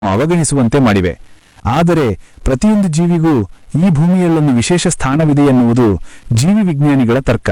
ಅವಗಣಿಸುವಂತೆ ಮಾಡಿವೆ ಆದರೆ ಪ್ರತಿಯೊಂದು ಜೀವಿಗೂ ಈ ಭೂಮಿಯಲ್ಲೊಂದು ವಿಶೇಷ ಸ್ಥಾನವಿದೆ ಎನ್ನುವುದು ಜೀವಿ ವಿಜ್ಞಾನಿಗಳ ತರ್ಕ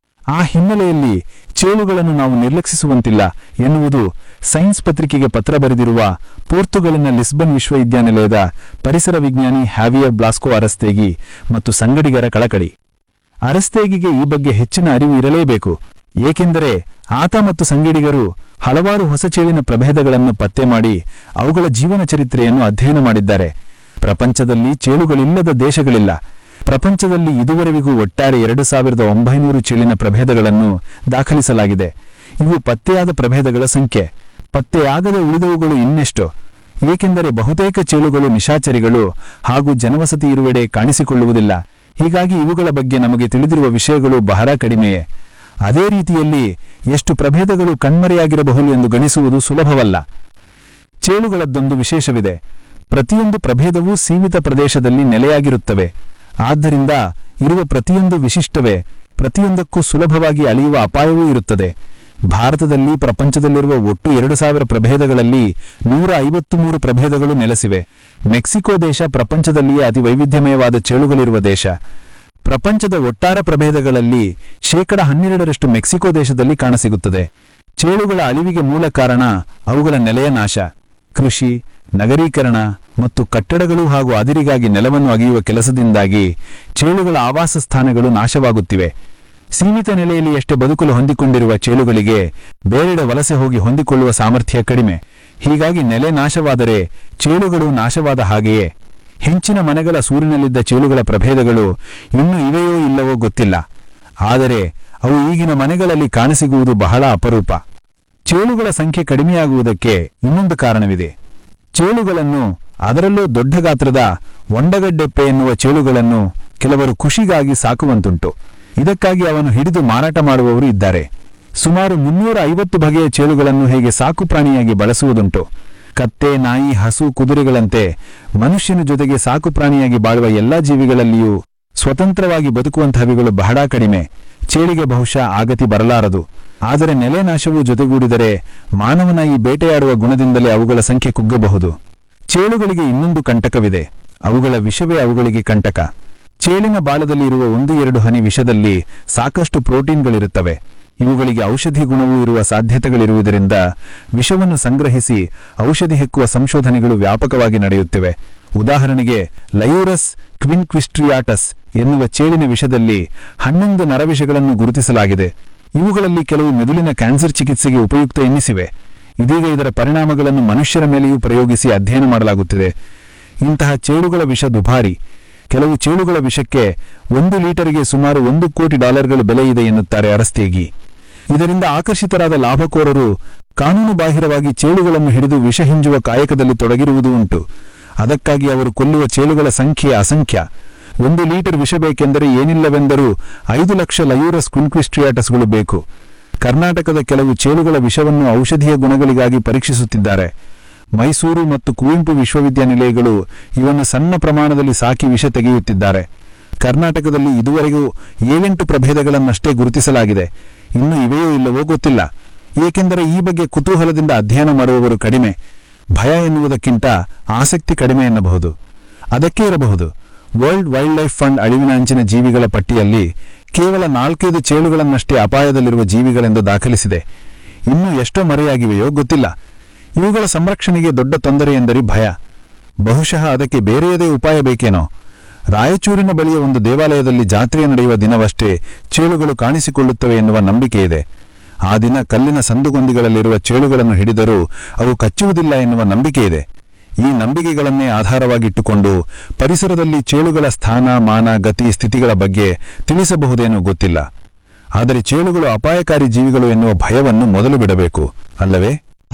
ಆ ಹಿನ್ನೆಲೆಯಲ್ಲಿ ಚೇಳುಗಳನ್ನು ನಾವು ನಿರ್ಲಕ್ಷಿಸುವಂತಿಲ್ಲ ಎನ್ನುವುದು ಸೈನ್ಸ್ ಪತ್ರಿಕೆಗೆ ಪತ್ರ ಬರೆದಿರುವ ಪೋರ್ತುಗಲಿನ ಲಿಸ್ಬನ್ ವಿಶ್ವವಿದ್ಯಾನಿಲಯದ ಪರಿಸರ ವಿಜ್ಞಾನಿ ಹ್ಯಾವಿಯರ್ ಬ್ಲಾಸ್ಕೋ ಅರಸ್ತೇಗಿ ಮತ್ತು ಸಂಗಡಿಗರ ಕಳಕಳಿ ಅರಸ್ತೇಗಿಗೆ ಈ ಬಗ್ಗೆ ಹೆಚ್ಚಿನ ಅರಿವು ಇರಲೇಬೇಕು ಏಕೆಂದರೆ ಆತ ಮತ್ತು ಸಂಗಡಿಗರು ಹಲವಾರು ಹೊಸ ಚೇಳಿನ ಪ್ರಭೇದಗಳನ್ನು ಪತ್ತೆ ಮಾಡಿ ಅವುಗಳ ಜೀವನ ಚರಿತ್ರೆಯನ್ನು ಅಧ್ಯಯನ ಮಾಡಿದ್ದಾರೆ ಪ್ರಪಂಚದಲ್ಲಿ ಚೇಳುಗಳಿಲ್ಲದ ದೇಶಗಳಿಲ್ಲ ಪ್ರಪಂಚದಲ್ಲಿ ಇದುವರೆವಿಗೂ ಒಟ್ಟಾರೆ ಎರಡು ಸಾವಿರದ ಒಂಬೈನೂರು ಚೇಳಿನ ಪ್ರಭೇದಗಳನ್ನು ದಾಖಲಿಸಲಾಗಿದೆ ಇವು ಪತ್ತೆಯಾದ ಪ್ರಭೇದಗಳ ಸಂಖ್ಯೆ ಪತ್ತೆಯಾಗದ ಉಳಿದವುಗಳು ಇನ್ನೆಷ್ಟು ಏಕೆಂದರೆ ಬಹುತೇಕ ಚೇಳುಗಳು ನಿಶಾಚರಿಗಳು ಹಾಗೂ ಜನವಸತಿ ಇರುವೆಡೆ ಕಾಣಿಸಿಕೊಳ್ಳುವುದಿಲ್ಲ ಹೀಗಾಗಿ ಇವುಗಳ ಬಗ್ಗೆ ನಮಗೆ ತಿಳಿದಿರುವ ವಿಷಯಗಳು ಬಹಳ ಕಡಿಮೆಯೇ ಅದೇ ರೀತಿಯಲ್ಲಿ ಎಷ್ಟು ಪ್ರಭೇದಗಳು ಕಣ್ಮರೆಯಾಗಿರಬಹುದು ಎಂದು ಗಣಿಸುವುದು ಸುಲಭವಲ್ಲ ಚೇಳುಗಳದ್ದೊಂದು ವಿಶೇಷವಿದೆ ಪ್ರತಿಯೊಂದು ಪ್ರಭೇದವೂ ಸೀಮಿತ ಪ್ರದೇಶದಲ್ಲಿ ನೆಲೆಯಾಗಿರುತ್ತವೆ ಆದ್ದರಿಂದ ಇರುವ ಪ್ರತಿಯೊಂದು ವಿಶಿಷ್ಟವೇ ಪ್ರತಿಯೊಂದಕ್ಕೂ ಸುಲಭವಾಗಿ ಅಳಿಯುವ ಅಪಾಯವೂ ಇರುತ್ತದೆ ಭಾರತದಲ್ಲಿ ಪ್ರಪಂಚದಲ್ಲಿರುವ ಒಟ್ಟು ಎರಡು ಸಾವಿರ ಪ್ರಭೇದಗಳಲ್ಲಿ ನೂರ ಐವತ್ತು ಮೂರು ಪ್ರಭೇದಗಳು ನೆಲೆಸಿವೆ ಮೆಕ್ಸಿಕೋ ದೇಶ ಪ್ರಪಂಚದಲ್ಲಿಯೇ ಅತಿ ವೈವಿಧ್ಯಮಯವಾದ ಚೇಳುಗಳಿರುವ ದೇಶ ಪ್ರಪಂಚದ ಒಟ್ಟಾರೆ ಪ್ರಭೇದಗಳಲ್ಲಿ ಶೇಕಡ ಹನ್ನೆರಡರಷ್ಟು ಮೆಕ್ಸಿಕೋ ದೇಶದಲ್ಲಿ ಕಾಣಸಿಗುತ್ತದೆ ಚೇಳುಗಳ ಅಳಿವಿಗೆ ಮೂಲ ಕಾರಣ ಅವುಗಳ ನೆಲೆಯ ನಾಶ ಕೃಷಿ ನಗರೀಕರಣ ಮತ್ತು ಕಟ್ಟಡಗಳು ಹಾಗೂ ಅದಿರಿಗಾಗಿ ನೆಲವನ್ನು ಅಗೆಯುವ ಕೆಲಸದಿಂದಾಗಿ ಚೇಳುಗಳ ಆವಾಸ ಸ್ಥಾನಗಳು ನಾಶವಾಗುತ್ತಿವೆ ಸೀಮಿತ ನೆಲೆಯಲ್ಲಿ ಎಷ್ಟೇ ಬದುಕಲು ಹೊಂದಿಕೊಂಡಿರುವ ಚೇಳುಗಳಿಗೆ ಬೇರೆಡೆ ವಲಸೆ ಹೋಗಿ ಹೊಂದಿಕೊಳ್ಳುವ ಸಾಮರ್ಥ್ಯ ಕಡಿಮೆ ಹೀಗಾಗಿ ನೆಲೆ ನಾಶವಾದರೆ ಚೇಳುಗಳು ನಾಶವಾದ ಹಾಗೆಯೇ ಹೆಂಚಿನ ಮನೆಗಳ ಸೂರಿನಲ್ಲಿದ್ದ ಚೇಳುಗಳ ಪ್ರಭೇದಗಳು ಇನ್ನೂ ಇವೆಯೋ ಇಲ್ಲವೋ ಗೊತ್ತಿಲ್ಲ ಆದರೆ ಅವು ಈಗಿನ ಮನೆಗಳಲ್ಲಿ ಕಾಣಸಿಗುವುದು ಬಹಳ ಅಪರೂಪ ಚೇಳುಗಳ ಸಂಖ್ಯೆ ಕಡಿಮೆಯಾಗುವುದಕ್ಕೆ ಇನ್ನೊಂದು ಕಾರಣವಿದೆ ಚೇಳುಗಳನ್ನು ಅದರಲ್ಲೂ ದೊಡ್ಡ ಗಾತ್ರದ ಒಂಡಗಡ್ಡೆಪ್ಪೆ ಎನ್ನುವ ಚೇಳುಗಳನ್ನು ಕೆಲವರು ಖುಷಿಗಾಗಿ ಸಾಕುವಂತುಂಟು ಇದಕ್ಕಾಗಿ ಅವನು ಹಿಡಿದು ಮಾರಾಟ ಮಾಡುವವರು ಇದ್ದಾರೆ ಸುಮಾರು ಮುನ್ನೂರ ಐವತ್ತು ಬಗೆಯ ಚೇಳುಗಳನ್ನು ಹೇಗೆ ಸಾಕು ಪ್ರಾಣಿಯಾಗಿ ಬಳಸುವುದುಂಟು ಕತ್ತೆ ನಾಯಿ ಹಸು ಕುದುರೆಗಳಂತೆ ಮನುಷ್ಯನ ಜೊತೆಗೆ ಸಾಕು ಪ್ರಾಣಿಯಾಗಿ ಬಾಳುವ ಎಲ್ಲಾ ಜೀವಿಗಳಲ್ಲಿಯೂ ಸ್ವತಂತ್ರವಾಗಿ ಬದುಕುವಂತಹವಿಗಳು ಬಹಳ ಕಡಿಮೆ ಚೇಳಿಗೆ ಬಹುಶಃ ಆಗತಿ ಬರಲಾರದು ಆದರೆ ನೆಲೆ ನಾಶವು ಜೊತೆಗೂಡಿದರೆ ಮಾನವನ ಈ ಬೇಟೆಯಾಡುವ ಗುಣದಿಂದಲೇ ಅವುಗಳ ಸಂಖ್ಯೆ ಕುಗ್ಗಬಹುದು ಚೇಳುಗಳಿಗೆ ಇನ್ನೊಂದು ಕಂಟಕವಿದೆ ಅವುಗಳ ವಿಷವೇ ಅವುಗಳಿಗೆ ಕಂಟಕ ಚೇಳಿನ ಬಾಲದಲ್ಲಿ ಇರುವ ಒಂದು ಎರಡು ಹನಿ ವಿಷದಲ್ಲಿ ಸಾಕಷ್ಟು ಪ್ರೋಟೀನ್ಗಳಿರುತ್ತವೆ ಇವುಗಳಿಗೆ ಔಷಧಿ ಗುಣವೂ ಇರುವ ಸಾಧ್ಯತೆಗಳಿರುವುದರಿಂದ ವಿಷವನ್ನು ಸಂಗ್ರಹಿಸಿ ಔಷಧಿ ಹೆಕ್ಕುವ ಸಂಶೋಧನೆಗಳು ವ್ಯಾಪಕವಾಗಿ ನಡೆಯುತ್ತಿವೆ ಉದಾಹರಣೆಗೆ ಲಯೂರಸ್ ಕ್ವಿನ್ಕ್ವಿಸ್ಟ್ರಿಯಾಟಸ್ ಎನ್ನುವ ಚೇಳಿನ ವಿಷದಲ್ಲಿ ಹನ್ನೊಂದು ನರವಿಷಗಳನ್ನು ಗುರುತಿಸಲಾಗಿದೆ ಇವುಗಳಲ್ಲಿ ಕೆಲವು ಮೆದುಳಿನ ಕ್ಯಾನ್ಸರ್ ಚಿಕಿತ್ಸೆಗೆ ಉಪಯುಕ್ತ ಎನ್ನಿಸಿವೆ ಇದೀಗ ಇದರ ಪರಿಣಾಮಗಳನ್ನು ಮನುಷ್ಯರ ಮೇಲೆಯೂ ಪ್ರಯೋಗಿಸಿ ಅಧ್ಯಯನ ಮಾಡಲಾಗುತ್ತಿದೆ ಇಂತಹ ಚೇಳುಗಳ ವಿಷ ದುಬಾರಿ ಕೆಲವು ಚೇಳುಗಳ ವಿಷಕ್ಕೆ ಒಂದು ಲೀಟರ್ಗೆ ಸುಮಾರು ಒಂದು ಕೋಟಿ ಡಾಲರ್ಗಳು ಬೆಲೆ ಇದೆ ಎನ್ನುತ್ತಾರೆ ಅರಸ್ತೇಗಿ ಇದರಿಂದ ಆಕರ್ಷಿತರಾದ ಲಾಭಕೋರರು ಕಾನೂನು ಬಾಹಿರವಾಗಿ ಚೇಳುಗಳನ್ನು ಹಿಡಿದು ವಿಷ ಹಿಂಜುವ ಕಾಯಕದಲ್ಲಿ ತೊಡಗಿರುವುದೂ ಉಂಟು ಅದಕ್ಕಾಗಿ ಅವರು ಕೊಲ್ಲುವ ಚೇಳುಗಳ ಸಂಖ್ಯೆ ಅಸಂಖ್ಯ ಒಂದು ಲೀಟರ್ ವಿಷ ಬೇಕೆಂದರೆ ಏನಿಲ್ಲವೆಂದರೂ ಐದು ಲಕ್ಷ ಲಯೂರಸ್ ಕ್ವಿನ್ಕ್ವಿಸ್ಟ್ರಿಯಾಟಸ್ಗಳು ಬೇಕು ಕರ್ನಾಟಕದ ಕೆಲವು ಚೇಳುಗಳ ವಿಷವನ್ನು ಔಷಧೀಯ ಗುಣಗಳಿಗಾಗಿ ಪರೀಕ್ಷಿಸುತ್ತಿದ್ದಾರೆ ಮೈಸೂರು ಮತ್ತು ಕುವೆಂಪು ವಿಶ್ವವಿದ್ಯಾನಿಲಯಗಳು ಇವನ್ನು ಸಣ್ಣ ಪ್ರಮಾಣದಲ್ಲಿ ಸಾಕಿ ವಿಷ ತೆಗೆಯುತ್ತಿದ್ದಾರೆ ಕರ್ನಾಟಕದಲ್ಲಿ ಇದುವರೆಗೂ ಏಳೆಂಟು ಪ್ರಭೇದಗಳನ್ನಷ್ಟೇ ಗುರುತಿಸಲಾಗಿದೆ ಇನ್ನು ಇವೆಯೋ ಇಲ್ಲವೋ ಗೊತ್ತಿಲ್ಲ ಏಕೆಂದರೆ ಈ ಬಗ್ಗೆ ಕುತೂಹಲದಿಂದ ಅಧ್ಯಯನ ಮಾಡುವವರು ಕಡಿಮೆ ಭಯ ಎನ್ನುವುದಕ್ಕಿಂತ ಆಸಕ್ತಿ ಕಡಿಮೆ ಎನ್ನಬಹುದು ಅದಕ್ಕೆ ಇರಬಹುದು ವರ್ಲ್ಡ್ ವೈಲ್ಡ್ ಲೈಫ್ ಫಂಡ್ ಅಳಿವಿನ ಅಂಚಿನ ಜೀವಿಗಳ ಪಟ್ಟಿಯಲ್ಲಿ ಕೇವಲ ನಾಲ್ಕೈದು ಚೇಳುಗಳನ್ನಷ್ಟೇ ಅಪಾಯದಲ್ಲಿರುವ ಜೀವಿಗಳೆಂದು ದಾಖಲಿಸಿದೆ ಇನ್ನೂ ಎಷ್ಟೋ ಮರೆಯಾಗಿವೆಯೋ ಗೊತ್ತಿಲ್ಲ ಇವುಗಳ ಸಂರಕ್ಷಣೆಗೆ ದೊಡ್ಡ ತೊಂದರೆ ಎಂದರೆ ಭಯ ಬಹುಶಃ ಅದಕ್ಕೆ ಬೇರೆಯದೇ ಉಪಾಯ ಬೇಕೇನೋ ರಾಯಚೂರಿನ ಬಳಿಯ ಒಂದು ದೇವಾಲಯದಲ್ಲಿ ಜಾತ್ರೆ ನಡೆಯುವ ದಿನವಷ್ಟೇ ಚೇಳುಗಳು ಕಾಣಿಸಿಕೊಳ್ಳುತ್ತವೆ ಎನ್ನುವ ನಂಬಿಕೆ ಇದೆ ಆ ದಿನ ಕಲ್ಲಿನ ಸಂದುಗೊಂದಿಗಳಲ್ಲಿರುವ ಚೇಳುಗಳನ್ನು ಹಿಡಿದರೂ ಅವು ಕಚ್ಚುವುದಿಲ್ಲ ಎನ್ನುವ ನಂಬಿಕೆ ಇದೆ ಈ ನಂಬಿಕೆಗಳನ್ನೇ ಆಧಾರವಾಗಿಟ್ಟುಕೊಂಡು ಪರಿಸರದಲ್ಲಿ ಚೇಳುಗಳ ಸ್ಥಾನ ಮಾನ ಗತಿ ಸ್ಥಿತಿಗಳ ಬಗ್ಗೆ ತಿಳಿಸಬಹುದೇನೋ ಗೊತ್ತಿಲ್ಲ ಆದರೆ ಚೇಳುಗಳು ಅಪಾಯಕಾರಿ ಜೀವಿಗಳು ಎನ್ನುವ ಭಯವನ್ನು ಮೊದಲು ಬಿಡಬೇಕು ಅಲ್ಲವೇ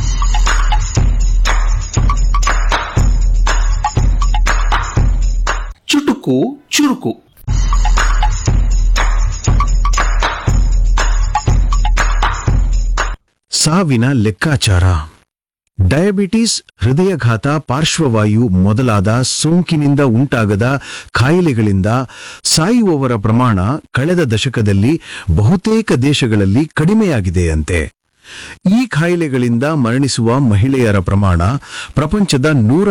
ಚುಟುಕು ಚುರುಕು ಸಾವಿನ ಲೆಕ್ಕಾಚಾರ ಡಯಾಬಿಟಿಸ್ ಹೃದಯಘಾತ ಪಾರ್ಶ್ವವಾಯು ಮೊದಲಾದ ಸೋಂಕಿನಿಂದ ಉಂಟಾಗದ ಕಾಯಿಲೆಗಳಿಂದ ಸಾಯುವವರ ಪ್ರಮಾಣ ಕಳೆದ ದಶಕದಲ್ಲಿ ಬಹುತೇಕ ದೇಶಗಳಲ್ಲಿ ಕಡಿಮೆಯಾಗಿದೆಯಂತೆ ಈ ಕಾಯಿಲೆಗಳಿಂದ ಮರಣಿಸುವ ಮಹಿಳೆಯರ ಪ್ರಮಾಣ ಪ್ರಪಂಚದ ನೂರ